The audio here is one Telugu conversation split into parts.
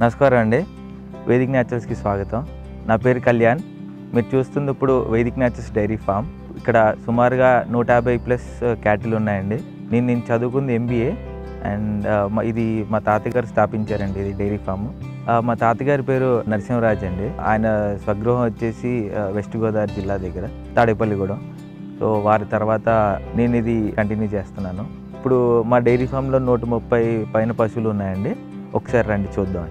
నమస్కారం అండి వేదిక్ న్యాచురల్స్కి స్వాగతం నా పేరు కళ్యాణ్ మీరు చూస్తుంది ఇప్పుడు వేదిక్ న్యాచురల్స్ డైరీ ఫామ్ ఇక్కడ సుమారుగా నూట యాభై ప్లస్ క్యాటిల్ ఉన్నాయండి నేను నేను చదువుకుంది ఎంబీఏ అండ్ ఇది మా తాతగారు స్థాపించారండి ఇది డైరీ ఫామ్ మా తాతగారి పేరు నరసింహరాజ్ అండి ఆయన స్వగృహం వచ్చేసి ఆ, వెస్ట్ గోదావరి జిల్లా దగ్గర తాడేపల్లిగూడెం సో వారి తర్వాత నేను ఇది కంటిన్యూ చేస్తున్నాను ఇప్పుడు మా డైరీ ఫామ్లో నూట ముప్పై పైన పశువులు ఉన్నాయండి ఒకసారి రండి చూద్దాం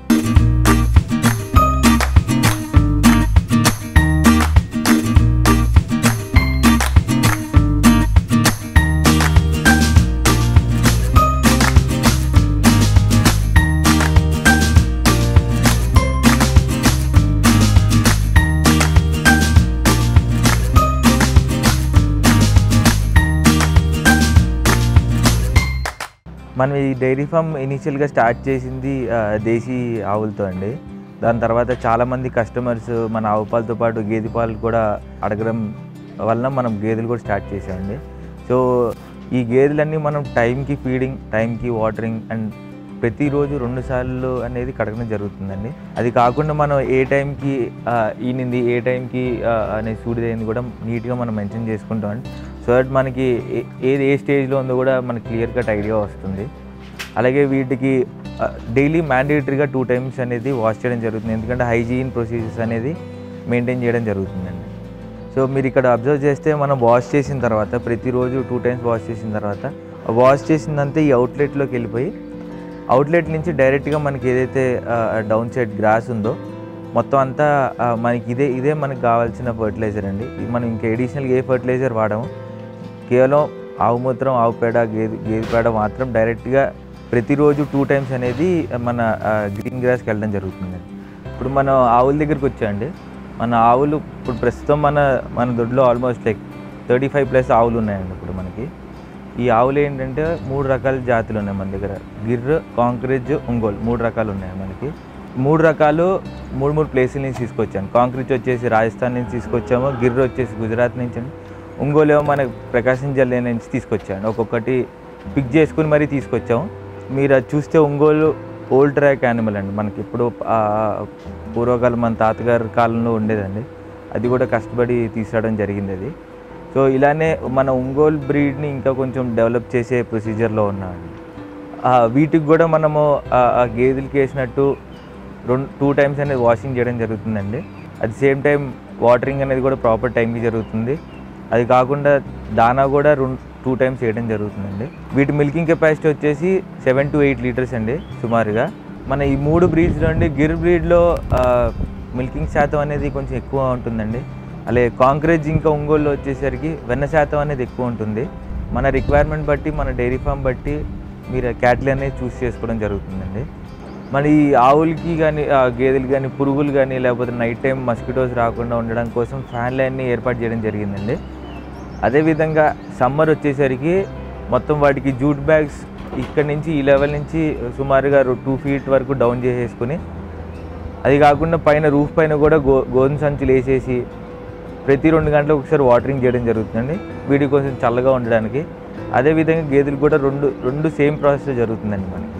మనం ఈ డైరీ ఫామ్ ఇనీషియల్గా స్టార్ట్ చేసింది ఆ, దేశీ ఆవులతో అండి దాని తర్వాత చాలామంది కస్టమర్స్ మన ఆవు పాలతో పాటు గేదె పాలు కూడా అడగడం వలన మనం గేదెలు కూడా స్టార్ట్ చేసామండి సో ఈ గేదెలన్నీ మనం టైంకి ఫీడింగ్ టైంకి వాటరింగ్ అండ్ ప్రతిరోజు రెండు సార్లు అనేది కడగడం జరుగుతుందండి అది కాకుండా మనం ఏ టైంకి ఆ, ఈనింది ఏ టైంకి ఆ, అనేది సూడిదైంది కూడా నీట్గా మనం మెన్షన్ చేసుకుంటామండి సో దట్ మనకి ఏ- ఏది ఏ స్టేజ్లో ఉందో కూడా మనకి క్లియర్ కట్ ఐడియా వస్తుంది అలాగే వీటికి డైలీ మ్యాండేటరీగా టూ టైమ్స్ అనేది వాష్ చేయడం జరుగుతుంది ఎందుకంటే హైజీన్ ప్రొసీజర్స్ అనేది మెయింటైన్ చేయడం జరుగుతుందండి సో మీరు ఇక్కడ అబ్జర్వ్ చేస్తే మనం వాష్ చేసిన తర్వాత ప్రతిరోజు టూ టైమ్స్ వాష్ చేసిన తర్వాత వాష్ చేసిందంతా ఈ అవుట్లెట్లోకి వెళ్ళిపోయి అవుట్లెట్ నుంచి డైరెక్ట్గా మనకి ఏదైతే డౌన్ సైడ్ గ్రాస్ ఉందో మొత్తం అంతా ఆ, మనకి ఇదే ఇదే మనకి కావాల్సిన ఫర్టిలైజర్ అండి ఇది మనం ఇంకా ఎడిషనల్గా ఏ ఫర్టిలైజర్ వాడము కేవలం ఆవు మూత్రం ఆవు పేడ గేదె గేదె పేడ మాత్రం డైరెక్ట్గా ప్రతిరోజు టూ టైమ్స్ అనేది మన గ్రీన్ గ్రాస్కి వెళ్ళడం జరుగుతుందండి ఇప్పుడు మనం ఆవుల దగ్గరికి వచ్చామండి మన ఆవులు ఇప్పుడు ప్రస్తుతం మన మన దొడ్లో almost like thirty five plus ఆవులు ఉన్నాయండి ఇప్పుడు మనకి ఈ ఆవులు ఏంటంటే మూడు రకాల జాతులు ఉన్నాయి మన దగ్గర గిర్ర కాంక్రీజ్ ఒంగోలు మూడు రకాలు ఉన్నాయి మనకి మూడు రకాలు మూడు మూడు ప్లేసుల నుంచి తీసుకొచ్చాను కాంక్రీజ్ వచ్చేసి రాజస్థాన్ నుంచి తీసుకొచ్చాము గిర్ర వచ్చేసి గుజరాత్ నుంచి అండి. ఒంగోలు ఏమో మనకి ప్రకాశం జిల్లా నుంచి తీసుకొచ్చాను ఒక్కొక్కటి పిక్ చేసుకుని మరీ తీసుకొచ్చాము మీరు అది చూస్తే ఒంగోలు ఓల్డ్ ట్రాక్ యానిమల్ అండి మనకి ఇప్పుడు ఆ, పూర్వకాలం మన తాతగారి కాలంలో ఉండేదండి అది కూడా కష్టపడి తీసుకురావడం జరిగింది అది సో ఇలానే మన ఒంగోలు బ్రీడ్ని ఇంకా కొంచెం డెవలప్ చేసే ప్రొసీజర్లో ఉన్నామండి ఆ, వీటికి కూడా మనము ఆ, ఆ గేదెలకి వేసినట్టు రెండు టూ టైమ్స్ అనేది వాషింగ్ చేయడం జరుగుతుందండి అట్ సేమ్ టైం వాటరింగ్ అనేది కూడా ప్రాపర్ టైంకి జరుగుతుంది అది కాకుండా దానా కూడా రెండు టూ టైమ్స్ వేయడం జరుగుతుందండి వీటి మిల్కింగ్ కెపాసిటీ వచ్చేసి సెవెన్ టు ఎయిట్ లీటర్స్ అండి సుమారుగా మన ఈ మూడు బ్రీడ్స్లో అండి గిర్ బ్రీడ్లో మిల్కింగ్ శాతం అనేది కొంచెం ఎక్కువ ఉంటుందండి అలాగే కాంక్రీజ్ ఇంకా ఒంగోలు వచ్చేసరికి వెన్న శాతం అనేది ఎక్కువ ఉంటుంది మన రిక్వైర్మెంట్ బట్టి మన డైరీ ఫామ్ బట్టి మీరు క్యాటిల్ అనేది చూస్ చేసుకోవడం జరుగుతుందండి మరి ఈ ఆవులకి కానీ గేదెలు కానీ పురుగులు కానీ లేకపోతే నైట్ టైం మస్కిటోస్ రాకుండా ఉండడం కోసం ఫ్యాన్లు అన్నీ ఏర్పాటు చేయడం జరిగిందండి అదేవిధంగా సమ్మర్ వచ్చేసరికి మొత్తం వాటికి జూట్ బ్యాగ్స్ ఇక్కడ నుంచి ఈ లెవెల్ నుంచి సుమారుగా టూ ఫీట్ వరకు డౌన్ చేసేసుకుని అది కాకుండా పైన రూఫ్ పైన కూడా గో గోధుమ సంచులు వేసేసి ప్రతి రెండు గంటలకు ఒకసారి వాటరింగ్ చేయడం జరుగుతుందండి వీటికి కొంచెం చల్లగా ఉండడానికి అదేవిధంగా గేదెలు కూడా రెండు రెండు సేమ్ ప్రాసెస్ జరుగుతుందండి మనకి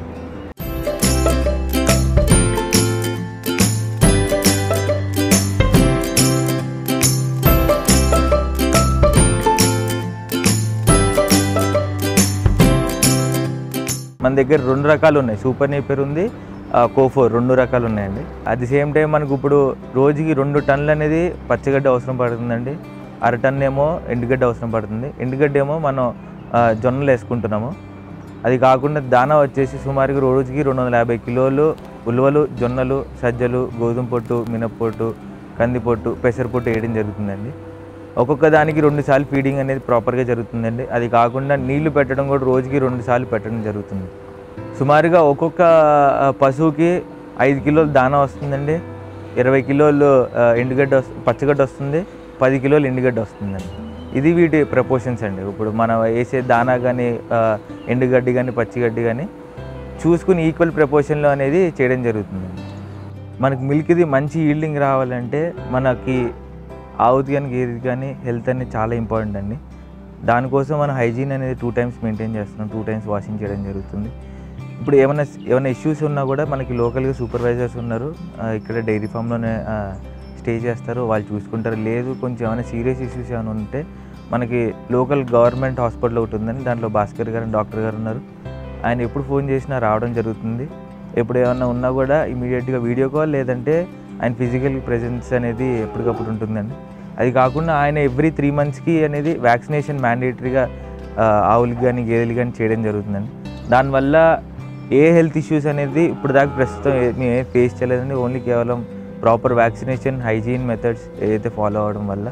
మన దగ్గర రెండు రకాలు ఉన్నాయి సూపర్ నేపర్ ఉంది ఆ, కోఫోర్ రెండు రకాలు ఉన్నాయండి అట్ ది సేమ్ టైం మనకు ఇప్పుడు రోజుకి రెండు టన్నులు అనేది పచ్చగడ్డ అవసరం పడుతుందండి అర టన్ ఏమో ఎండుగడ్డ అవసరం పడుతుంది ఎండుగడ్డ ఏమో మనం ఆ, జొన్నలు వేసుకుంటున్నాము అది కాకుండా దానా వచ్చేసి సుమారుగా రోజుకి రెండు వందల యాభై కిలోలు ఉలువలు జొన్నలు సజ్జలు గోధుమ పొట్టు మినప్పొట్టు కందిపొట్టు పెసరపొట్టు వేయడం జరుగుతుందండి ఒక్కొక్క దానికి రెండు సార్లు ఫీడింగ్ అనేది ప్రాపర్గా జరుగుతుందండి అది కాకుండా నీళ్లు పెట్టడం కూడా రోజుకి రెండు సార్లు పెట్టడం జరుగుతుంది సుమారుగా ఒక్కొక్క ఆ, పశువుకి ఐదు కిలోలు దానా వస్తుందండి ఇరవై కిలోలు ఆ, ఎండుగడ్డ వస్తు పచ్చగడ్డ వస్తుంది పది కిలోలు ఎండుగడ్డ వస్తుందండి ఇది వీటి ప్రపోర్షన్స్ అండి ఇప్పుడు మనం వేసే దానా కానీ ఎండుగడ్డి కానీ పచ్చిగడ్డి కానీ చూసుకుని ఈక్వల్ ప్రపోర్షన్లో అనేది చేయడం జరుగుతుందండి మనకి మిల్క్ది మంచి ఈల్డింగ్ రావాలంటే మనకి ఆవుది కానీ గేదెది కానీ హెల్త్ అనేది చాలా ఇంపార్టెంట్ అండి దానికోసం మనం హైజీన్ అనేది టూ టైమ్స్ మెయింటైన్ చేస్తున్నాం టూ టైమ్స్ వాషింగ్ చేయడం జరుగుతుంది ఇప్పుడు ఏమైనా ఏమైనా ఇష్యూస్ ఉన్నా కూడా మనకి లోకల్గా సూపర్వైజర్స్ ఉన్నారు ఆ, ఇక్కడ డైరీ ఫామ్లోనే స్టే చేస్తారు వాళ్ళు చూసుకుంటారు లేదు కొంచెం ఏమైనా సీరియస్ ఇష్యూస్ ఏమైనా ఉంటే మనకి లోకల్ గవర్నమెంట్ హాస్పిటల్ ఒకటి ఉందని దాంట్లో భాస్కర్ గారు డాక్టర్ గారు ఉన్నారు ఆయన ఎప్పుడు ఫోన్ చేసినా రావడం జరుగుతుంది ఎప్పుడు ఏమన్నా ఉన్నా కూడా ఇమీడియట్గా వీడియో కాల్ లేదంటే ఆయన ఫిజికల్ ప్రెజెన్స్ అనేది ఎప్పటికప్పుడు ఉంటుందండి అది కాకుండా ఆయన ఎవ్రీ త్రీ మంత్స్కి అనేది వ్యాక్సినేషన్ మ్యాండేటరీగా ఆవులకి కానీ గేదెలు కానీ చేయడం జరుగుతుందండి దానివల్ల ఏ హెల్త్ ఇష్యూస్ అనేది ఇప్పుడు దాకా ప్రస్తుతం ఏ- మేము ఏ ఫేస్ చేయలేదండి ఓన్లీ కేవలం ప్రాపర్ వ్యాక్సినేషన్ హైజీన్ మెథడ్స్ ఏదైతే ఫాలో అవ్వడం వల్ల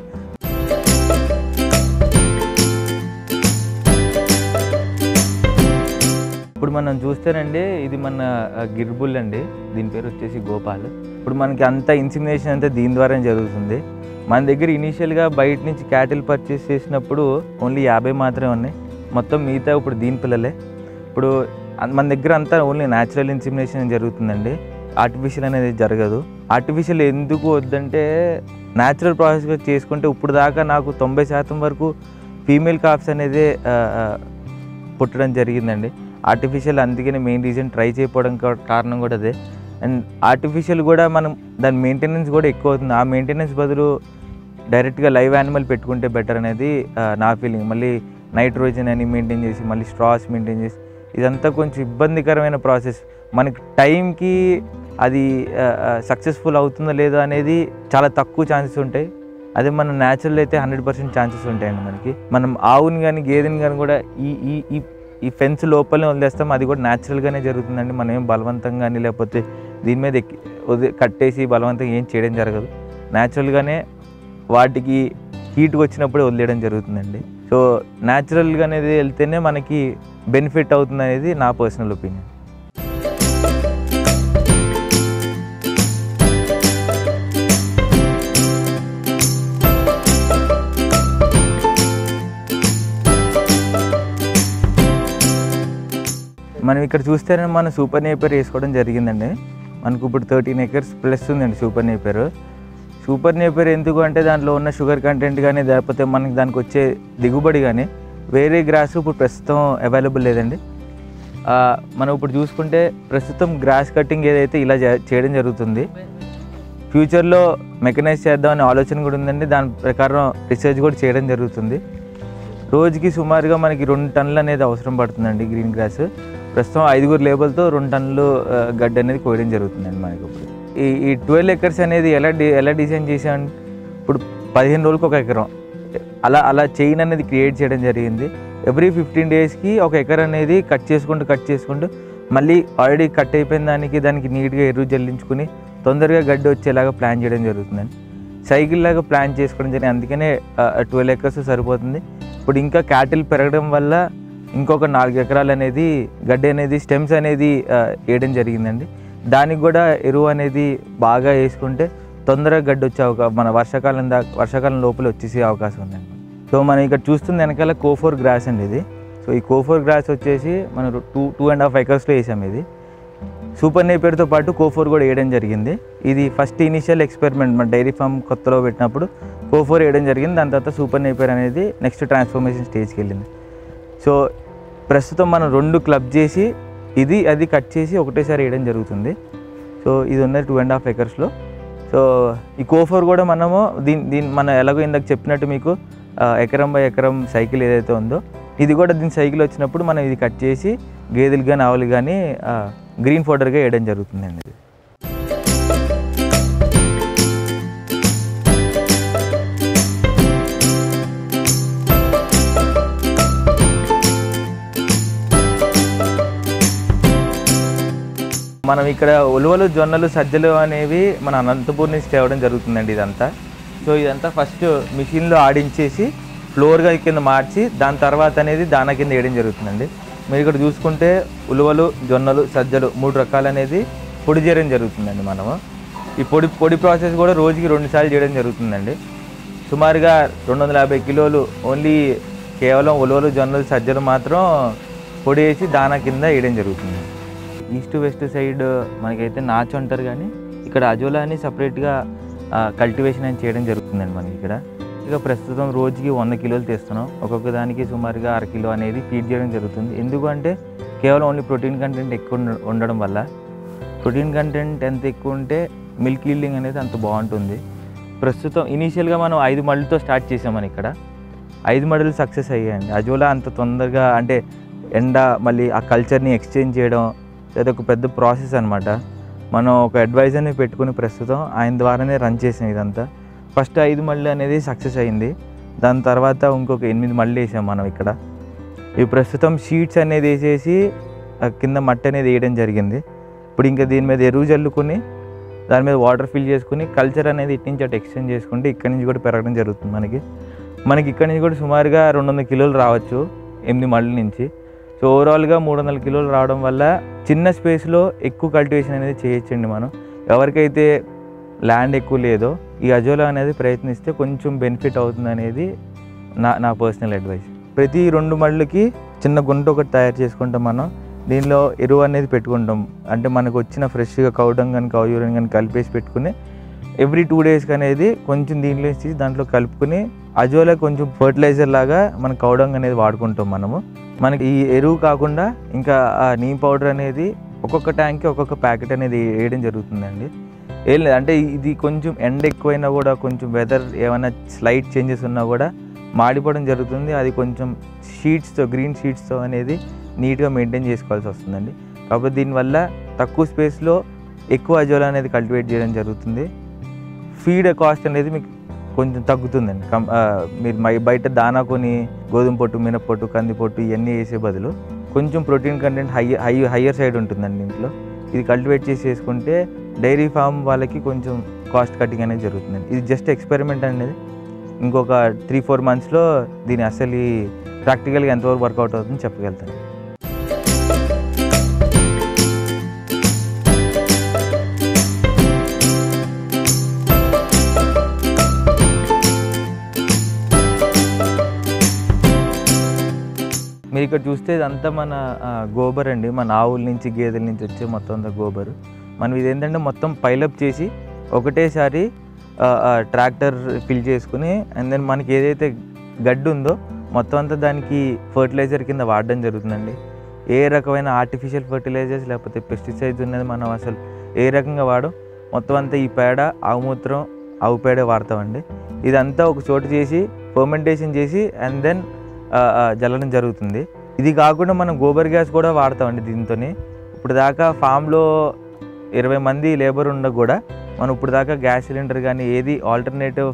ఇప్పుడు మనం చూస్తేనండి ఇది మన ఆ, గిర్బుల్ అండి దీని పేరు వచ్చేసి గోపాల్ ఇప్పుడు మనకి అంత ఇన్సిమినేషన్ అంతా దీని ద్వారా జరుగుతుంది మన దగ్గర ఇనీషియల్గా బయట నుంచి క్యాటిల్ పర్చేస్ చేసినప్పుడు ఓన్లీ యాభై మాత్రమే ఉన్నాయి మొత్తం మిగతా ఇప్పుడు దీని పిల్లలే ఇప్పుడు అన్- మన దగ్గర అంతా ఓన్లీ న్యాచురల్ ఇన్సిమినేషన్ జరుగుతుందండి ఆర్టిఫిషియల్ అనేది జరగదు ఆర్టిఫిషియల్ ఎందుకు వద్దంటే న్యాచురల్ ప్రాసెస్గా చేసుకుంటే ఇప్పుడు దాకా నాకు తొంభై శాతం వరకు ఫీమేల్ కాప్స్ అనేది ఆ, ఆ, పుట్టడం జరిగిందండి ఆర్టిఫిషియల్ అందుకనే మెయిన్ రీజన్ ట్రై చేయకపోవడం కా- కారణం కూడా అదే అండ్ ఆర్టిఫిషియల్ కూడా మనం దాని మెయింటెనెన్స్ కూడా ఎక్కువ అవుతుంది ఆ మెయింటెనెన్స్ బదులు డైరెక్ట్గా లైవ్ యానిమల్ పెట్టుకుంటే బెటర్ అనేది ఆ, నా ఫీలింగ్ మళ్ళీ నైట్రోజన్ అని మెయింటైన్ చేసి మళ్ళీ స్ట్రాస్ మెయింటైన్ చేసి ఇదంతా కొంచెం ఇబ్బందికరమైన ప్రాసెస్ మనకి టైంకి అది సక్సెస్ఫుల్ అవుతుందో లేదో అనేది చాలా తక్కువ ఛాన్సెస్ ఉంటాయి అదే మన న్యాచురల్ అయితే హండ్రెడ్ పర్సెంట్ ఛాన్సెస్ ఉంటాయండి మనకి మనం ఆవుని కానీ గేదెని కానీ కూడా ఈ ఈ ఈ ఈ ఫెన్స్ లోపలనే వదిలేస్తాం అది కూడా న్యాచురల్గానే జరుగుతుందండి మనం ఏం బలవంతంగా కానీ లేకపోతే దీని మీద ఎక్కి వదిలి కట్టేసి బలవంతంగా ఏం చేయడం జరగదు న్యాచురల్గానే వాటికి హీట్ వచ్చినప్పుడే వదిలేయడం జరుగుతుందండి సో న్యాచురల్గా అనేది వెళ్తేనే మనకి బెనిఫిట్ అవుతుంది అనేది నా పర్సనల్ ఒపీనియన్ మనం ఇక్కడ చూస్తేనే మన సూపర్ నేపర్ వేసుకోవడం జరిగిందండి మనకు ఇప్పుడు థర్టీన్ ఎకర్స్ ప్లస్ ఉందండి సూపర్ నేపర్ సూపర్ నేపర్ ఎందుకు అంటే దాంట్లో ఉన్న షుగర్ కంటెంట్ కానీ లేకపోతే మనకి దానికి వచ్చే దిగుబడి కానీ వేరే గ్రాస్ ఇప్పుడు ప్రస్తుతం అవైలబుల్ లేదండి ఆ, మనం ఇప్పుడు చూసుకుంటే ప్రస్తుతం గ్రాస్ కటింగ్ ఏదైతే ఇలా చే- చేయడం జరుగుతుంది ఫ్యూచర్లో మెకనైజ్ చేద్దామనే ఆలోచన కూడా ఉందండి దాని ప్రకారం రీసెర్చ్ కూడా చేయడం జరుగుతుంది రోజుకి సుమారుగా మనకి రెండు టన్నులు అనేది అవసరం పడుతుందండి గ్రీన్ గ్రాస్ ప్రస్తుతం ఐదుగురు లేబర్తో రెండు టన్నులు ఆ, గడ్డి అనేది కోయడం జరుగుతుందండి మనకి ఇప్పుడు ఈ ఈ ట్వెల్వ్ ఎకర్స్ అనేది ఎలా డి ఎలా డిజైన్ చేసామండి ఇప్పుడు పదిహేను రోజులకు ఒక ఎకరం అలా అలా చైన్ అనేది క్రియేట్ చేయడం జరిగింది ఎవ్రీ ఫిఫ్టీన్ డేస్కి ఒక ఎకర్ అనేది కట్ చేసుకుంటూ కట్ చేసుకుంటూ మళ్ళీ ఆల్రెడీ కట్ అయిపోయిన దానికి దానికి నీట్గా ఎరువు జల్లించుకుని తొందరగా గడ్డి వచ్చేలాగా ప్లాన్ చేయడం జరుగుతుందండి సైకిల్ లాగా ప్లాన్ చేసుకోవడం జరిగింది అందుకనే ట్వెల్వ్ ఎకర్స్ సరిపోతుంది ఇప్పుడు ఇంకా క్యాటిల్ పెరగడం వల్ల ఇంకొక నాలుగు ఎకరాలు అనేది గడ్డి అనేది స్టెమ్స్ అనేది ఆ, వేయడం జరిగిందండి దానికి కూడా ఎరువు అనేది బాగా వేసుకుంటే తొందరగా గడ్డి వచ్చే అవకాశం మన వర్షాకాలం దా వర్షాకాలం లోపల వచ్చేసే అవకాశం ఉందండి సో మనం ఇక్కడ చూస్తుంది వెనకాల కోఫోర్ గ్రాస్ అండి ఇది సో ఈ కోఫోర్ గ్రాస్ వచ్చేసి మనం టూ టూ అండ్ హాఫ్ ఎకర్స్లో వేసాం ఇది సూపర్ నేపేర్తో పాటు కోఫోర్ కూడా వేయడం జరిగింది ఇది ఫస్ట్ ఇనిషియల్ ఎక్స్పెరిమెంట్ మన డైరీ ఫామ్ కొత్తలో పెట్టినప్పుడు కోఫోర్ వేయడం జరిగింది దాని తర్వాత సూపర్ నేపేర్ అనేది నెక్స్ట్ ట్రాన్స్ఫర్మేషన్ స్టేజ్కి వెళ్ళింది సో ప్రస్తుతం మనం రెండు క్లబ్ చేసి ఇది అది కట్ చేసి ఒకటేసారి వేయడం జరుగుతుంది సో ఇది ఉన్నది టూ అండ్ హాఫ్ ఎకర్స్లో సో ఈ కోఫోర్ కూడా మనము దీని దీని మనం ఎలాగో ఇందాక చెప్పినట్టు మీకు ఆ, ఎకరం బై ఎకరం సైకిల్ ఏదైతే ఉందో ఇది కూడా దీని సైకిల్ వచ్చినప్పుడు మనం ఇది కట్ చేసి గేదెలు కానీ ఆవులు కానీ గ్రీన్ ఫోడర్గా వేయడం జరుగుతుందండి ఇది మనం ఇక్కడ ఉలువలు జొన్నలు సజ్జలు అనేవి మన అనంతపూర్ నుంచి తేవడం జరుగుతుందండి ఇదంతా సో ఇదంతా ఫస్ట్ మిషన్లో ఆడించేసి ఫ్లోర్గా కింద మార్చి దాని తర్వాత అనేది దానా కింద వేయడం జరుగుతుందండి మీరు ఇక్కడ చూసుకుంటే ఉలువలు జొన్నలు సజ్జలు మూడు రకాలు అనేది పొడి చేయడం జరుగుతుందండి మనము ఈ పొడి పొడి ప్రాసెస్ కూడా రోజుకి రెండు సార్లు చేయడం జరుగుతుందండి సుమారుగా రెండు వందల యాభై కిలోలు ఓన్లీ కేవలం ఉలవలు జొన్నలు సజ్జలు మాత్రం పొడి వేసి దానా కింద వేయడం జరుగుతుంది ఈస్ట్ వెస్ట్ సైడ్ మనకైతే నాచు అంటారు కానీ ఇక్కడ అజోలా అని సపరేట్గా కల్టివేషన్ అని చేయడం జరుగుతుందండి మనకి ఇక్కడ కరెక్ట్గా ప్రస్తుతం రోజుకి వంద కిలోలు తీస్తున్నాం ఒక్కొక్క దానికి సుమారుగా అర కిలో అనేది ఫీడ్ చేయడం జరుగుతుంది ఎందుకంటే కేవలం ఓన్లీ ప్రోటీన్ కంటెంట్ ఎక్కువ ఉండ- ఉండడం వల్ల ప్రోటీన్ కంటెంట్ ఎంత ఎక్కువ ఉంటే మిల్క్ ఈల్డింగ్ అనేది అంత బాగుంటుంది ప్రస్తుతం ఇనీషియల్గా మనం ఐదు మడులతో స్టార్ట్ చేసామని ఇక్కడ ఐదు మడులు సక్సెస్ అయ్యాయండి అజోలా అంత తొందరగా అంటే ఎండ మళ్ళీ ఆ కల్చర్ని ఎక్స్చేంజ్ చేయడం అది ఒక పెద్ద ప్రాసెస్ అనమాట మనం ఒక అడ్వైజర్ని పెట్టుకుని ప్రస్తుతం ఆయన ద్వారానే రన్ చేసాం ఇదంతా ఫస్ట్ ఐదు మళ్ళీ అనేది సక్సెస్ అయింది దాని తర్వాత ఇంకొక ఎనిమిది మళ్ళీ వేసాం మనం ఇక్కడ ఇవి ప్రస్తుతం షీట్స్ అనేది వేసేసి ఆ కింద మట్టి అనేది వేయడం జరిగింది ఇప్పుడు ఇంకా దీని మీద ఎరువు చల్లుకొని దాని మీద వాటర్ ఫిల్ చేసుకుని కల్చర్ అనేది ఇటు నుంచి అటు ఎక్స్చేంజ్ చేసుకుంటే ఇక్కడి నుంచి కూడా పెరగడం జరుగుతుంది మనకి మనకి ఇక్కడి నుంచి కూడా సుమారుగా రెండు వందల కిలోలు రావచ్చు ఎనిమిది మళ్ళీ నుంచి సో ఓవరాల్గా మూడు వందల కిలోలు రావడం వల్ల చిన్న స్పేస్లో ఎక్కువ కల్టివేషన్ అనేది చేయొచ్చండి మనం ఎవరికైతే ల్యాండ్ ఎక్కువ లేదో ఈ అజోలా అనేది ప్రయత్నిస్తే కొంచెం బెనిఫిట్ అవుతుంది అనేది నా నా పర్సనల్ అడ్వైస్ ప్రతి రెండు మళ్ళకి చిన్న గుంట ఒకటి తయారు చేసుకుంటాం మనం దీనిలో ఎరువు అనేది పెట్టుకుంటాం అంటే మనకు వచ్చిన ఫ్రెష్గా కౌడం కానీ కౌ యూరిన్ కానీ కలిపేసి పెట్టుకుని ఎవ్రీ టూ డేస్కి అనేది కొంచెం దీంట్లో వేసి దాంట్లో కలుపుకుని అజోలా కొంచెం ఫర్టిలైజర్ లాగా మన కౌడంగ్ అనేది వాడుకుంటాం మనము మనకి ఈ ఎరువు కాకుండా ఇంకా ఆ నీమ్ పౌడర్ అనేది ఒక్కొక్క ట్యాంక్కి ఒక్కొక్క ప్యాకెట్ అనేది వేయడం జరుగుతుందండి ఏం లేదు అంటే ఇది కొంచెం ఎండ ఎక్కువైనా కూడా కొంచెం వెదర్ ఏమైనా స్లైట్ చేంజెస్ ఉన్నా కూడా మాడిపోవడం జరుగుతుంది అది కొంచెం షీట్స్తో గ్రీన్ షీట్స్తో అనేది నీట్గా మెయింటైన్ చేసుకోవాల్సి వస్తుందండి కాకపోతే దీనివల్ల తక్కువ స్పేస్లో ఎక్కువ అజోలా అనేది కల్టివేట్ చేయడం జరుగుతుంది ఫీడ్ కాస్ట్ అనేది మీకు కొంచెం తగ్గుతుందండి కం ఆ, మీరు మై బయట దానా కొని గోధుమ పొట్టు మినప్పొట్టు కంది పొట్టు ఇవన్నీ వేసే బదులు కొంచెం protein content high high higher side ఉంటుందండి దీంట్లో ఇది కల్టివేట్ చేసి చేసుకుంటే డైరీ ఫామ్ వాళ్ళకి కొంచెం కాస్ట్ కటింగ్ అనేది జరుగుతుందండి ఇది జస్ట్ ఎక్స్పెరిమెంట్ అనేది ఇంకొక త్రీ ఫోర్ మంత్స్లో దీని అసలు ప్రాక్టికల్గా ఎంతవరకు వర్కౌట్ అవుతుందని చెప్పగలుగుతాను మీరు ఇక్కడ చూస్తే ఇదంతా మన ఆ, గోబర్ అండి మన ఆవుల నుంచి గేదెల నుంచి వచ్చే మొత్తం అంతా గోబర్ మనం ఇదేంటంటే మొత్తం పైలప్ చేసి ఒకటేసారి ట్రాక్టర్ ఫిల్ చేసుకుని అండ్ దెన్ మనకి ఏదైతే గడ్డి ఉందో మొత్తం అంతా దానికి ఫర్టిలైజర్ కింద వాడడం జరుగుతుందండి ఏ రకమైన ఆర్టిఫిషియల్ ఫర్టిలైజర్స్ లేకపోతే పెస్టిసైడ్స్ ఉన్నది మనం అసలు ఏ రకంగా వాడం మొత్తం అంతా ఈ పేడ ఆవు మూత్రం ఆవు పేడ వాడతామండి ఇదంతా ఒక చోటు చేసి ఫర్మెంటేషన్ చేసి అండ్ దెన్ జల్లడం జరుగుతుంది ఇది కాకుండా మనం గోబర్ గ్యాస్ కూడా వాడతామండి దీంతో ఇప్పుడు దాకా ఫామ్లో ఇరవై మంది లేబర్ ఉన్న కూడా మనం ఇప్పుడు దాకా గ్యాస్ సిలిండర్ కానీ ఏది ఆల్టర్నేటివ్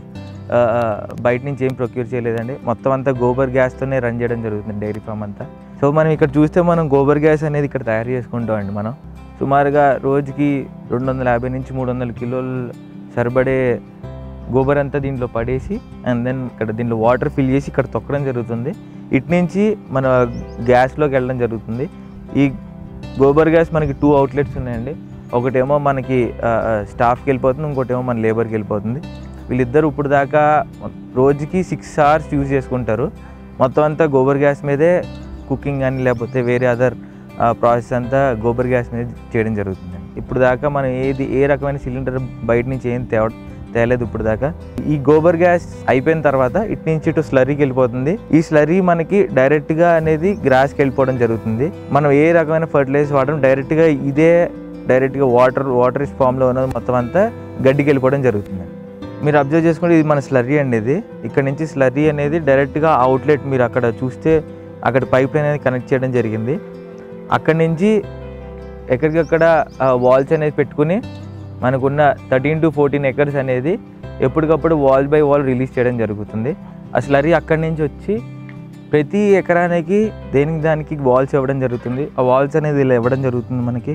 బయట నుంచి ఏం ప్రొక్యూర్ చేయలేదండి మొత్తం అంతా గోబర్ గ్యాస్తోనే రన్ చేయడం జరుగుతుంది డైరీ ఫామ్ అంతా సో మనం ఇక్కడ చూస్తే మనం గోబర్ గ్యాస్ అనేది ఇక్కడ తయారు చేసుకుంటామండి మనం సుమారుగా రోజుకి రెండు వందల యాభై నుంచి మూడు వందల కిలోలు సరిపడే గోబర్ అంతా దీంట్లో పడేసి అండ్ దెన్ ఇక్కడ దీంట్లో వాటర్ ఫిల్ చేసి ఇక్కడ తొక్కడం జరుగుతుంది ఇటు నుంచి మన గ్యాస్లోకి వెళ్ళడం జరుగుతుంది ఈ గోబర్ గ్యాస్ మనకి టూ అవుట్లెట్స్ ఉన్నాయండి ఒకటేమో మనకి స్టాఫ్కి వెళ్ళిపోతుంది ఇంకోటేమో మన లేబర్కి వెళ్ళిపోతుంది వీళ్ళిద్దరు ఇప్పుడు దాకా రోజుకి సిక్స్ అవర్స్ యూజ్ చేసుకుంటారు మొత్తం అంతా గోబర్ గ్యాస్ మీదే కుకింగ్ కానీ లేకపోతే వేరే అదర్ ప్రాసెస్ అంతా గోబర్ గ్యాస్ మీద చేయడం జరుగుతుంది ఇప్పుడు దాకా మనం ఏది ఏ రకమైన సిలిండర్ బయట నుంచి ఏం తేవ తేలేదు ఇప్పుడు దాకా ఈ గోబర్ గ్యాస్ అయిపోయిన తర్వాత ఇటు నుంచి ఇటు స్లరీకి వెళ్ళిపోతుంది ఈ స్లరీ మనకి డైరెక్ట్గా అనేది గ్రాస్కి వెళ్ళిపోవడం జరుగుతుంది మనం ఏ రకమైన ఫర్టిలైజర్ వాడడం డైరెక్ట్గా ఇదే డైరెక్ట్గా వాటర్ వాటర్ ఫామ్లో ఉన్నది మొత్తం అంతా గడ్డికి వెళ్ళిపోవడం జరుగుతుంది మీరు అబ్జర్వ్ చేసుకుంటే ఇది మన స్లర్రీ అండి ఇది ఇక్కడ నుంచి స్లర్రీ అనేది డైరెక్ట్గా అవుట్లెట్ మీరు అక్కడ చూస్తే అక్కడ పైప్ లైన్ అనేది కనెక్ట్ చేయడం జరిగింది అక్కడి నుంచి ఎక్కడికక్కడ వాల్స్ అనేది పెట్టుకుని మనకున్న థర్టీన్ టు ఫోర్టీన్ ఎకర్స్ అనేది ఎప్పటికప్పుడు వాల్ బై వాల్ రిలీజ్ చేయడం జరుగుతుంది ఆ స్లరీ అక్కడి నుంచి వచ్చి ప్రతి ఎకరానికి దేనికి దానికి వాల్స్ ఇవ్వడం జరుగుతుంది ఆ వాల్స్ అనేది ఇలా ఇవ్వడం జరుగుతుంది మనకి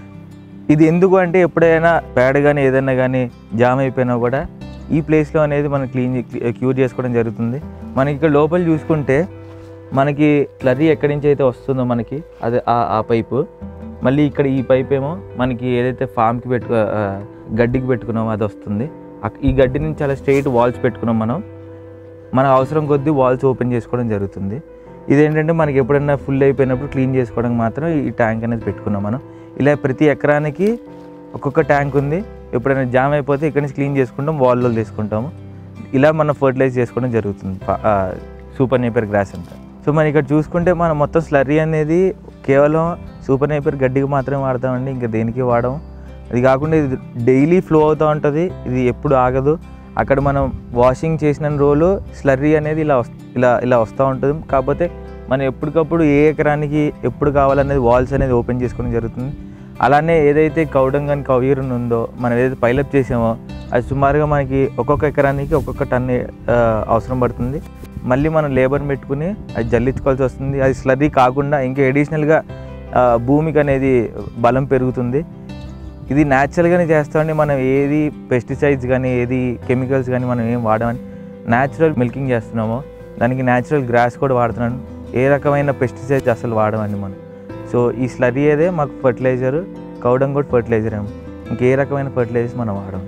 ఇది ఎందుకు అంటే ఎప్పుడైనా పేడ కానీ ఏదైనా కానీ జామ్ అయిపోయినా కూడా ఈ ప్లేస్లో అనేది మనం క్లీన్ క్యూర్ చేసుకోవడం జరుగుతుంది మనకి ఇక్కడ లోపల చూసుకుంటే మనకి స్లర్రీ ఎక్కడి నుంచి అయితే వస్తుందో మనకి అదే ఆ- ఆ పైపు మళ్ళీ ఇక్కడ ఈ పైప్ ఏమో మనకి ఏదైతే ఫామ్కి పెట్టుకు ఆ, గడ్డికి పెట్టుకున్నామో అది వస్తుంది అక్- ఈ గడ్డి నుంచి చాలా స్ట్రైట్ వాల్స్ పెట్టుకున్నాం మనం మన అవసరం కొద్దీ వాల్స్ ఓపెన్ చేసుకోవడం జరుగుతుంది ఇదేంటంటే మనకి ఎప్పుడైనా ఫుల్ అయిపోయినప్పుడు క్లీన్ చేసుకోవడానికి మాత్రం ఈ ట్యాంక్ అనేది పెట్టుకున్నాం మనం ఇలా ప్రతి ఎకరానికి ఒక్కొక్క ట్యాంక్ ఉంది ఎప్పుడైనా జామ్ అయిపోతే ఇక్కడ నుంచి క్లీన్ చేసుకుంటాం వాల్లో తీసుకుంటాము ఇలా మనం ఫర్టిలైజ్ చేసుకోవడం జరుగుతుంది సూపర్ నేపర్ గ్రాస్ అంతా సో మనం ఇక్కడ చూసుకుంటే మనం మొత్తం స్లర్రీ అనేది కేవలం సూపర్ నేపర్ గడ్డికి మాత్రమే వాడతామండి ఇంకా దేనికి వాడము అది కాకుండా ఇది డైలీ ఫ్లో అవుతూ ఉంటుంది ఇది ఎప్పుడు ఆగదు అక్కడ మనం వాషింగ్ చేసిన రోజు స్లర్రీ అనేది ఇలా వస్- ఇలా ఇలా వస్తూ ఉంటుంది కాకపోతే మనం ఎప్పటికప్పుడు ఏ ఎకరానికి ఎప్పుడు కావాలనేది వాల్స్ అనేది ఓపెన్ చేసుకోవడం జరుగుతుంది అలానే ఏదైతే కౌడం కానీ కవ్యూరన్ ఉందో మనం ఏదైతే పైలప్ చేసామో అది సుమారుగా మనకి ఒక్కొక్క ఎకరానికి ఒక్కొక్క టన్ ఆ, అవసరం పడుతుంది మళ్ళీ మనం లేబర్ పెట్టుకుని అది జల్లించుకోవాల్సి వస్తుంది అది స్లర్రీ కాకుండా ఇంకా అడిషనల్గా భూమికి అనేది బలం పెరుగుతుంది ఇది న్యాచురల్గానే చేస్తామండి మనం ఏది పెస్టిసైడ్స్ కానీ ఏది కెమికల్స్ కానీ మనం ఏం వాడమని న్యాచురల్ మిల్కింగ్ చేస్తున్నామో దానికి న్యాచురల్ గ్రాస్ కూడా వాడుతున్నాను ఏ రకమైన పెస్టిసైడ్స్ అసలు వాడమండి మనం సో ఈ స్లరీ ఏదే మాకు ఫర్టిలైజర్ కౌడం కూడా ఫర్టిలైజర్ ఏమో ఇంకే రకమైన ఫర్టిలైజర్స్ మనం వాడము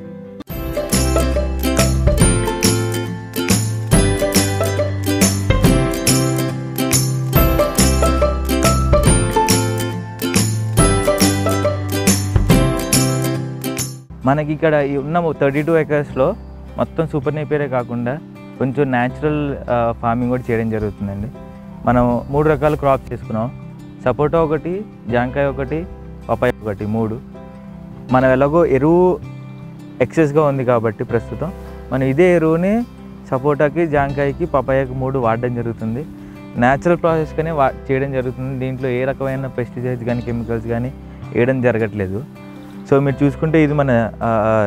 మనకి ఇక్కడ ఈ ఉన్న థర్టీ టూ ఎకర్స్లో మొత్తం సూపర్ నేపేరే కాకుండా కొంచెం న్యాచురల్ ఫార్మింగ్ కూడా చేయడం జరుగుతుందండి మనం మూడు రకాల క్రాప్ చేసుకున్నాం సపోటా ఒకటి జాంకాయ ఒకటి పపాయ ఒకటి మూడు మనం ఎలాగో ఎరువు ఎక్సెస్గా ఉంది కాబట్టి ప్రస్తుతం మనం ఇదే ఎరువుని సపోటాకి జాంకాయకి పపాయకి మూడు వాడడం జరుగుతుంది న్యాచురల్ ప్రాసెస్ కానీ వా చేయడం జరుగుతుంది దీంట్లో ఏ రకమైన పెస్టిసైడ్స్ కానీ కెమికల్స్ కానీ వేయడం జరగట్లేదు సో మీరు చూసుకుంటే ఇది మన ఆ,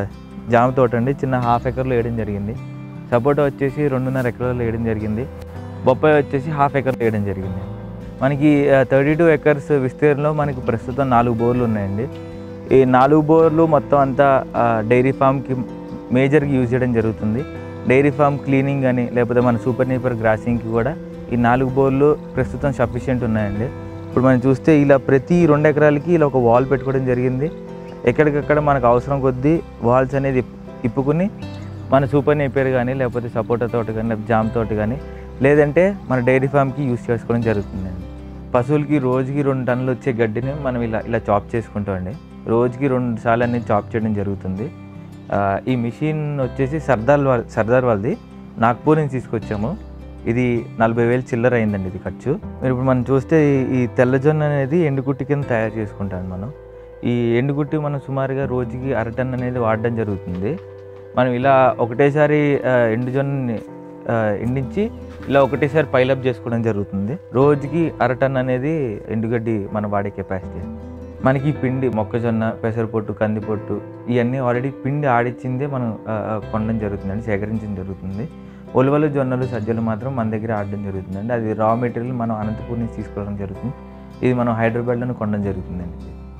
జామ తోట అండి చిన్న హాఫ్ ఎకర్లో వేయడం జరిగింది సపోటా వచ్చేసి రెండున్నర ఎకరాల్లో వేయడం జరిగింది బొప్పాయి వచ్చేసి హాఫ్ ఎకర్లో వేయడం జరిగింది మనకి థర్టీ టూ ఎకర్స్ విస్తీర్ణంలో మనకి ప్రస్తుతం నాలుగు బోర్లు ఉన్నాయండి ఈ నాలుగు బోర్లు మొత్తం అంతా డైరీ ఫామ్కి మేజర్గా యూజ్ చేయడం జరుగుతుంది డైరీ ఫామ్ క్లీనింగ్ కానీ లేకపోతే మన సూపర్ నేపర్ గ్రాసింగ్కి కూడా ఈ నాలుగు బోర్లు ప్రస్తుతం సఫిషియెంట్ ఉన్నాయండి ఇప్పుడు మనం చూస్తే ఇలా ప్రతి రెండు ఎకరాలకి ఇలా ఒక వాల్ పెట్టుకోవడం జరిగింది ఎక్కడికక్కడ మనకు అవసరం కొద్దీ వాల్స్ అనేది ఇప్- ఇప్పుకుని మన సూపర్ నేపేర్ కానీ లేకపోతే సపోటా తోట కానీ లేకపోతే జామ్ తోట కానీ లేదంటే మన డైరీ ఫామ్కి యూస్ చేసుకోవడం జరుగుతుందండి పశువులకి రోజుకి రెండు టన్నులు వచ్చే గడ్డిని మనం ఇలా ఇలా చాప్ చేసుకుంటామండి రోజుకి రెండు సార్లు అనేది చాప్ చేయడం జరుగుతుంది ఆ, ఈ మిషన్ వచ్చేసి సర్దార్ వాళ్ళ సర్దార్ వాళ్ళది నాగ్పూర్ నుంచి తీసుకొచ్చాము ఇది నలభై వేలు చిల్లర అయిందండి ఇది ఖర్చు మీరు ఇప్పుడు మనం చూస్తే ఈ- ఈ తెల్లజొన్న అనేది ఎండుకుట్టి కింద తయారు చేసుకుంటాం మనం ఈ ఎండుకుట్టి మనం సుమారుగా రోజుకి అర టన్ అనేది వాడడం జరుగుతుంది మనం ఇలా ఒకటేసారి ఆ, ఎండుజొన్నని ఆ, ఎండించి ఇలా ఒకటేసారి పైలప్ చేసుకోవడం జరుగుతుంది రోజుకి అర టన్ అనేది ఎండుగడ్డి మనం వాడే కెపాసిటీ మనకి ఈ పిండి మొక్కజొన్న పెసరపొట్టు కందిపొట్టు ఇవన్నీ ఆల్రెడీ పిండి ఆడిచ్చిందే మనం ఆ, ఆ, కొనడం జరుగుతుందండి సేకరించడం జరుగుతుంది ఉలవలు జొన్నలు సజ్జలు మాత్రం మన దగ్గర ఆడడం జరుగుతుందండి అది రా మెటీరియల్ మనం అనంతపూర్ నుంచి తీసుకోవడం జరుగుతుంది ఇది మనం హైదరాబాద్లోనే కొనడం జరుగుతుందండి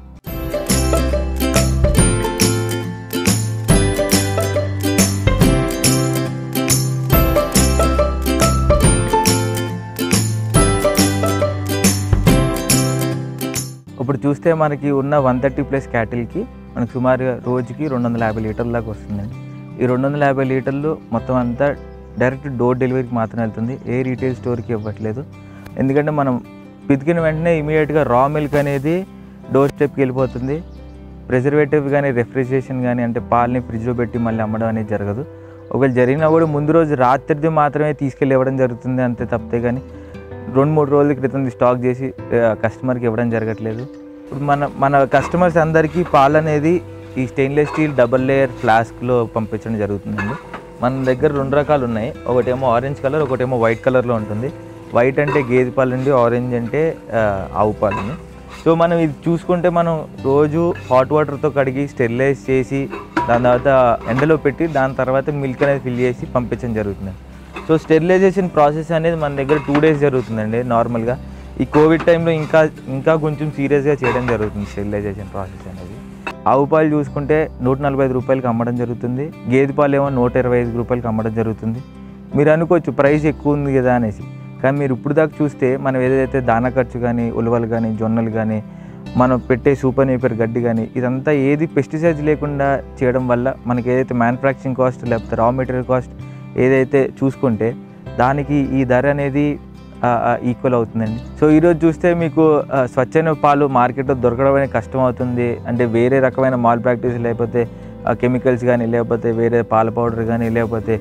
ఇప్పుడు చూస్తే మనకి ఉన్న వన్ థర్టీ ప్లస్ క్యాటిల్కి మనకి సుమారుగా రోజుకి రెండు వందల యాభై లీటర్ల దాకా వస్తుందండి ఈ రెండు వందల యాభై లీటర్లు మొత్తం అంతా డైరెక్ట్ డోర్ డెలివరీకి మాత్రం వెళ్తుంది ఏ రీటైల్ స్టోర్కి ఇవ్వట్లేదు ఎందుకంటే మనం పితికిన వెంటనే ఇమీడియట్గా రా మిల్క్ అనేది డోర్ స్టెప్కి వెళ్ళిపోతుంది ప్రిజర్వేటివ్ కానీ రెఫ్రిజరేషన్ కానీ అంటే పాలని ఫ్రిడ్జ్లో పెట్టి మళ్ళీ అమ్మడం అనేది జరగదు ఒకవేళ జరిగినా కూడా ముందు రోజు రాత్రిది మాత్రమే తీసుకెళ్ళి ఇవ్వడం జరుగుతుంది అంతే తప్పితే కానీ రెండు మూడు రోజుల క్రితం స్టాక్ చేసి కస్టమర్కి ఇవ్వడం జరగట్లేదు ఇప్పుడు మన మన కస్టమర్స్ అందరికీ పాలు అనేది ఈ స్టెయిన్లెస్ స్టీల్ డబల్ లేయర్ ఫ్లాస్క్లో పంపించడం జరుగుతుందండి మన దగ్గర రెండు రకాలు ఉన్నాయి ఒకటేమో ఆరెంజ్ కలర్ ఒకటేమో వైట్ కలర్లో ఉంటుంది వైట్ అంటే గేదె పాలు అండి ఆరెంజ్ అంటే ఆ, ఆవు పాలని సో మనం ఇది చూసుకుంటే మనం రోజు హాట్ వాటర్తో కడిగి స్టెరిలైజ్ చేసి దాని తర్వాత ఎండలో పెట్టి దాని తర్వాత మిల్క్ అనేది ఫిల్ చేసి పంపించడం జరుగుతుంది సో స్టెరిలైజేషన్ ప్రాసెస్ అనేది మన దగ్గర టూ డేస్ జరుగుతుందండి నార్మల్గా ఈ కోవిడ్ టైంలో ఇంకా ఇంకా కొంచెం సీరియస్గా చేయడం జరుగుతుంది స్టెరిలైజేషన్ ప్రాసెస్ అనేది ఆవు పాలు చూసుకుంటే నూట నలభై ఐదు రూపాయలకి అమ్మడం జరుగుతుంది గేదె పాలు ఏమో నూట ఇరవై ఐదు రూపాయలకి అమ్మడం జరుగుతుంది మీరు అనుకోవచ్చు ప్రైస్ ఎక్కువ ఉంది కదా అనేసి కానీ మీరు ఇప్పుడు దాకా చూస్తే మనం ఏదైతే దానా ఖర్చు కానీ ఉలవలు కానీ జొన్నలు కానీ మనం పెట్టే సూపర్ నేపర్ గడ్డి కానీ ఇదంతా ఏది పెస్టిసైడ్స్ లేకుండా చేయడం వల్ల మనకి ఏదైతే మ్యానుఫ్యాక్చరింగ్ కాస్ట్ లేకపోతే రా మెటీరియల్ కాస్ట్ ఏదైతే చూసుకుంటే దానికి ఈ ధర అనేది ఈక్వల్ అవుతుందండి సో ఈరోజు చూస్తే మీకు ఆ, స్వచ్ఛమైన పాలు మార్కెట్లో దొరకడం అనేది కష్టం అవుతుంది అంటే వేరే రకమైన మాల్ ప్రాక్టీస్ లేకపోతే కెమికల్స్ కానీ లేకపోతే వేరే పాల పౌడర్ కానీ లేకపోతే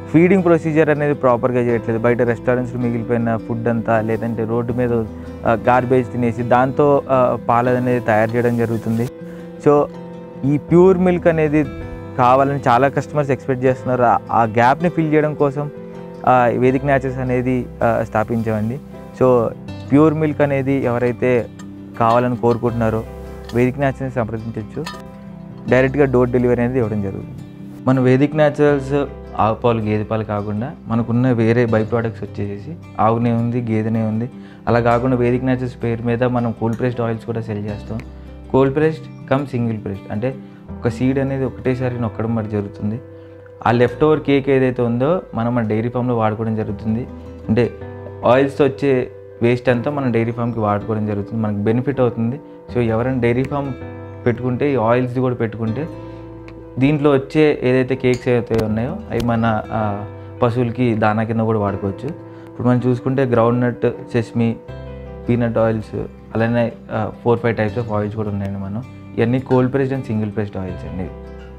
ఫీడింగ్ ప్రొసీజర్ అనేది ప్రాపర్గా చేయట్లేదు బయట రెస్టారెంట్స్లో మిగిలిపోయిన ఫుడ్ అంతా లేదంటే రోడ్డు మీద గార్బేజ్ తినేసి దాంతో ఆ, పాలు అనేది తయారు చేయడం జరుగుతుంది సో ఈ ప్యూర్ మిల్క్ అనేది కావాలని చాలా కస్టమర్స్ ఎక్స్పెక్ట్ చేస్తున్నారు ఆ- ఆ గ్యాప్ని ఫిల్ చేయడం కోసం ఆ, వేదిక్ న్యాచెస్ అనేది ఆ, స్థాపించామండి సో ప్యూర్ మిల్క్ అనేది ఎవరైతే కావాలని కోరుకుంటున్నారో వేదిక్ న్యాచురల్ని సంప్రదించవచ్చు డైరెక్ట్గా డోర్ డెలివరీ అనేది ఇవ్వడం జరుగుతుంది మన వేదిక్ న్యాచురల్స్ ఆవు పాలు గేదె పాలు కాకుండా మనకున్న వేరే బై ప్రోడక్ట్స్ వచ్చేసి ఆవునే ఉంది గేదెనే ఉంది అలా కాకుండా వేదిక్ న్యాచురల్స్ పేరు మీద మనం కోల్డ్ ప్రెస్డ్ ఆయిల్స్ కూడా సెల్ చేస్తాం cold pressed come single pressed అంటే ఒక సీడ్ అనేది ఒకటేసారి నొక్కడం మరి జరుగుతుంది ఆ లెఫ్ట్ ఓవర్ కేక్ ఏదైతే ఉందో మనం మన డైరీ ఫామ్లో వాడుకోవడం జరుగుతుంది అంటే ఆయిల్స్తో వచ్చే వేస్ట్ అంతా మనం డైరీ ఫామ్కి వాడుకోవడం జరుగుతుంది మనకు బెనిఫిట్ అవుతుంది సో ఎవరైనా డైరీ ఫామ్ పెట్టుకుంటే ఈ ఆయిల్స్ది కూడా పెట్టుకుంటే దీంట్లో వచ్చే ఏదైతే కేక్స్ ఏవైతే ఉన్నాయో అవి మన ఆ, పశువులకి దానా కింద కూడా వాడుకోవచ్చు ఇప్పుడు మనం చూసుకుంటే groundnut sesame peanut oils అలానే four five types of oils కూడా ఉన్నాయండి మనం ఇవన్నీ cold pressed and single pressed oils అండి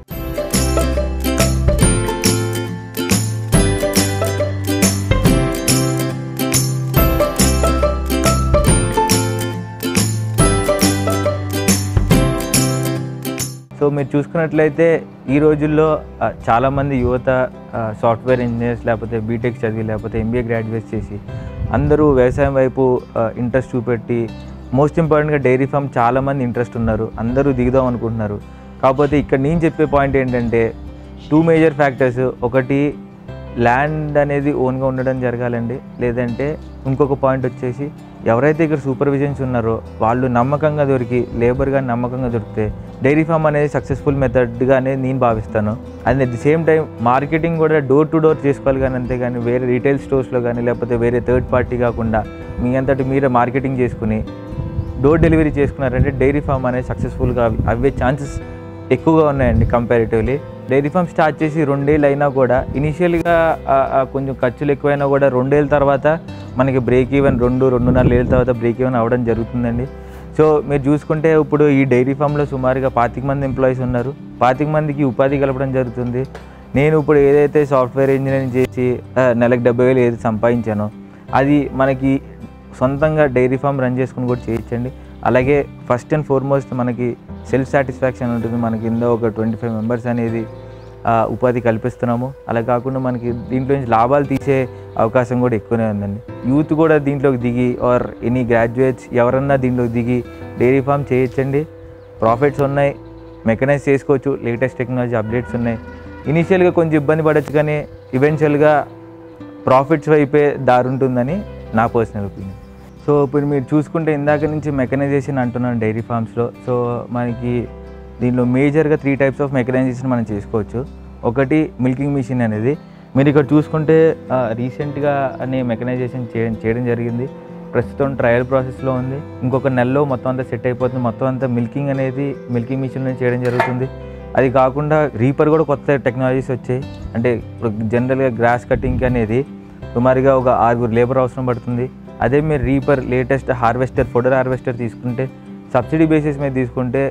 సో మీరు చూసుకున్నట్లయితే ఈ రోజుల్లో ఆ, చాలామంది యువత ఆ, సాఫ్ట్వేర్ ఇంజనీర్స్ లేకపోతే బీటెక్ చదివి లేకపోతే ఎంబీఏ గ్రాడ్యుయేట్స్ చేసి అందరూ వ్యవసాయం వైపు ఆ, ఇంట్రెస్ట్ చూపెట్టి మోస్ట్ ఇంపార్టెంట్గా డైరీ ఫామ్ చాలామంది ఇంట్రెస్ట్ ఉన్నారు అందరూ దిగుదాం అనుకుంటున్నారు కాకపోతే ఇక్కడ నేను చెప్పే పాయింట్ ఏంటంటే టూ మేజర్ ఫ్యాక్టర్స్ ఒకటి ల్యాండ్ అనేది ఓన్గా ఉండడం జరగాలండి లేదంటే ఇంకొక పాయింట్ వచ్చేసి ఎవరైతే ఇక్కడ సూపర్విజన్స్ ఉన్నారో వాళ్ళు నమ్మకంగా దొరికి లేబర్ కానీ నమ్మకంగా దొరికితే డైరీ ఫామ్ అనేది సక్సెస్ఫుల్ మెథడ్గా అనేది నేను భావిస్తాను and at the same time marketing కూడా డోర్ టు డోర్ చేసుకోవాలి కానీ అంతేగాని వేరే రీటైల్ స్టోర్స్లో కానీ లేకపోతే వేరే థర్డ్ పార్టీ కాకుండా మీ అంతటి మీరే మార్కెటింగ్ చేసుకుని డోర్ డెలివరీ చేసుకున్నారంటే డైరీ ఫామ్ అనేది సక్సెస్ఫుల్గా అవ్వే ఛాన్సెస్ ఎక్కువగా ఉన్నాయండి కంపారిటివ్లీ డైరీ ఫామ్ స్టార్ట్ చేసి రెండేళ్ళు అయినా కూడా ఇనిషియల్గా కొంచెం ఖర్చులు ఎక్కువైనా కూడా రెండేళ్ళ తర్వాత మనకి బ్రేక్ ఈవెన్ రెండు రెండున్నర ఏళ్ళ తర్వాత బ్రేక్ ఈవెన్ అవ్వడం జరుగుతుందండి సో మీరు చూసుకుంటే ఇప్పుడు ఈ డైరీ ఫామ్లో సుమారుగా పాతిక మంది ఎంప్లాయీస్ ఉన్నారు పాతిక మందికి ఉపాధి కలపడం జరుగుతుంది నేను ఇప్పుడు ఏదైతే సాఫ్ట్వేర్ ఇంజనీరింగ్ చేసి ఆ, నెలకు డెబ్బై వేలు ఏది సంపాదించానో అది మనకి సొంతంగా డైరీ ఫామ్ రన్ చేసుకుని కూడా చేయొచ్చండి అలాగే ఫస్ట్ అండ్ ఫార్మోస్ట్ మనకి సెల్ఫ్ సాటిస్ఫాక్షన్ ఉంటుంది మనకి కింద ఒక ట్వంటీ ఫైవ్ మెంబర్స్ అనేది ఆ, ఉపాధి కల్పిస్తున్నాము అలా కాకుండా మనకి దీంట్లో నుంచి లాభాలు తీసే అవకాశం కూడా ఎక్కువనే ఉందండి యూత్ కూడా దీంట్లోకి దిగి ఆర్ ఎనీ గ్రాడ్యుయేట్స్ ఎవరన్నా దీంట్లోకి దిగి డైరీ ఫామ్ చేయొచ్చండి ప్రాఫిట్స్ ఉన్నాయి మెకనైజ్ చేసుకోవచ్చు లేటెస్ట్ టెక్నాలజీ అప్డేట్స్ ఉన్నాయి ఇనీషియల్గా కొంచెం ఇబ్బంది పడవచ్చు కానీ ఈవెన్చువల్గా ప్రాఫిట్స్ వైపే దారి ఉంటుందని నా పర్సనల్ ఒపీనియన్ సో ఇప్పుడు మీరు చూసుకుంటే ఇందాక నుంచి మెకనైజేషన్ అంటున్నాను డైరీ ఫార్మ్స్లో సో మనకి దీనిలో మేజర్గా త్రీ టైప్స్ ఆఫ్ మెకనైజేషన్ మనం చేసుకోవచ్చు ఒకటి మిల్కింగ్ మిషన్ అనేది మీరు ఇక్కడ చూసుకుంటే రీసెంట్గా అనే మెకనైజేషన్ చేయడం చేయడం జరిగింది ప్రస్తుతం ట్రయల్ ప్రాసెస్లో ఉంది ఇంకొక నెలలో మొత్తం అంతా సెట్ అయిపోతుంది మొత్తం అంతా మిల్కింగ్ అనేది మిల్కింగ్ మిషన్ చేయడం జరుగుతుంది అది కాకుండా రీపర్ కూడా కొత్త టెక్నాలజీస్ వచ్చాయి అంటే ఇప్పుడు జనరల్గా గ్రాస్ కటింగ్ అనేది సుమారుగా ఒక ఆరుగురు లేబర్ అవసరం పడుతుంది అదే మీరు reaper latest harvester fodder harvester తీసుకుంటే సబ్సిడీ బేసిస్ మీద తీసుకుంటే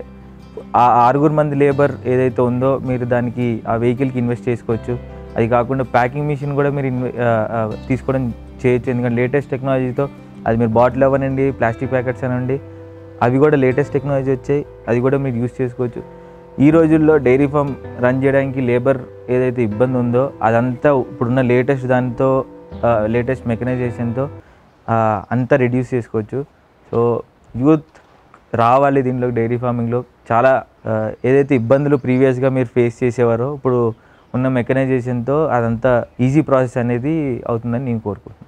ఆ ఆరుగురు మంది లేబర్ ఏదైతే ఉందో మీరు దానికి ఆ వెహికల్కి ఇన్వెస్ట్ చేసుకోవచ్చు అది కాకుండా ప్యాకింగ్ మిషన్ కూడా మీరు ఇన్వె ఆ, ఆ, తీసుకోవడం చేయొచ్చు ఎందుకంటే లేటెస్ట్ టెక్నాలజీతో అది మీరు బాటిల్ అవ్వనండి ప్లాస్టిక్ ప్యాకెట్స్ అనండి అవి కూడా లేటెస్ట్ టెక్నాలజీ వచ్చాయి అది కూడా మీరు యూస్ చేసుకోవచ్చు ఈ రోజుల్లో డైరీ ఫామ్ రన్ చేయడానికి లేబర్ ఏదైతే ఇబ్బంది ఉందో అదంతా ఇప్పుడున్న లేటెస్ట్ దాంతో లేటెస్ట్ మెకనైజేషన్తో అంతా రెడ్యూస్ చేసుకోవచ్చు సో యూత్ రావాలి దీంట్లో డైరీ ఫార్మింగ్లో చాలా ఆ, ఏదైతే ఇబ్బందులు ప్రీవియస్గా మీరు ఫేస్ చేసేవారో ఇప్పుడు ఉన్న మెకనైజేషన్తో అదంతా ఈజీ ప్రాసెస్ అనేది అవుతుందని నేను కోరుకుంటున్నాను